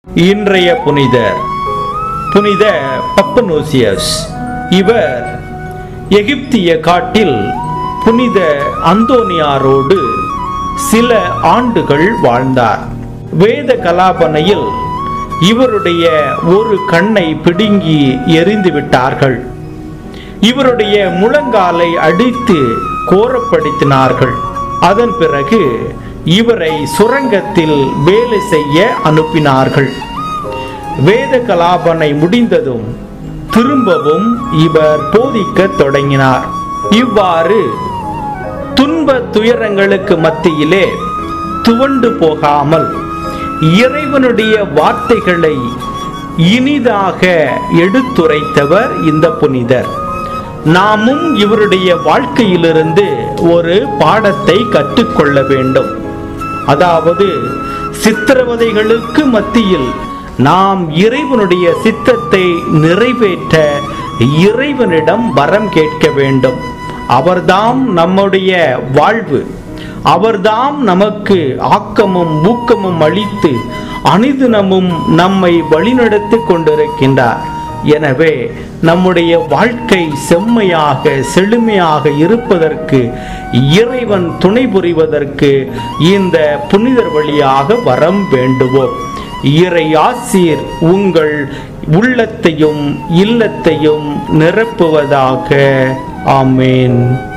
இன்றைய புனிதர் புனித பப்பனோசியஸ் இவர் எகிப்திய காட்டில் புனித அந்தோனியாரோடு சில ஆண்டுகள் வாழ்ந்தார் வேத கலாபனையில் இவருடைய ஒரு கண்ணை பிடுங்கி எரிந்து விட்டார்கள் இவருடைய முழங்காலை அடித்து கோரப்படுத்தினார்கள் அதன் பிறகு இவரை சுரங்கத்தில் வேலை செய்ய அனுப்பினார்கள் வேத கலாபனை முடிந்ததும் திரும்பவும் இவர் போதிக்கத் தொடங்கினார் இவ்வாறு துன்ப துயரங்களுக்கு மத்தியிலே துவண்டு போகாமல் இறைவனுடைய வார்த்தைகளை இனிதாக எடுத்துரைத்தவர் இந்த புனிதர் நாமும் இவருடைய வாழ்க்கையிலிருந்து ஒரு பாடத்தை கற்றுக்கொள்ள வேண்டும் அதாவது சித்திரவதைகளுக்கு மத்தியில் நாம் இறைவனுடைய சித்தத்தை நிறைவேற்ற இறைவனிடம் வரம் கேட்க வேண்டும் அவர்தாம் நம்முடைய வாழ்வு அவர்தாம் நமக்கு ஆக்கமும் ஊக்கமும் அளித்து அனிதினமும் நம்மை வழிநடத்தி கொண்டிருக்கின்றார் எனவே நம்முடைய வாழ்க்கை செம்மையாக செழுமையாக இருப்பதற்கு இறைவன் துணை புரிவதற்கு இந்த புனிதர் வழியாக வரம் வேண்டுவோம் இறை ஆசீர் உங்கள் உள்ளத்தையும் இல்லத்தையும் நிரப்புவதாக ஆமேன்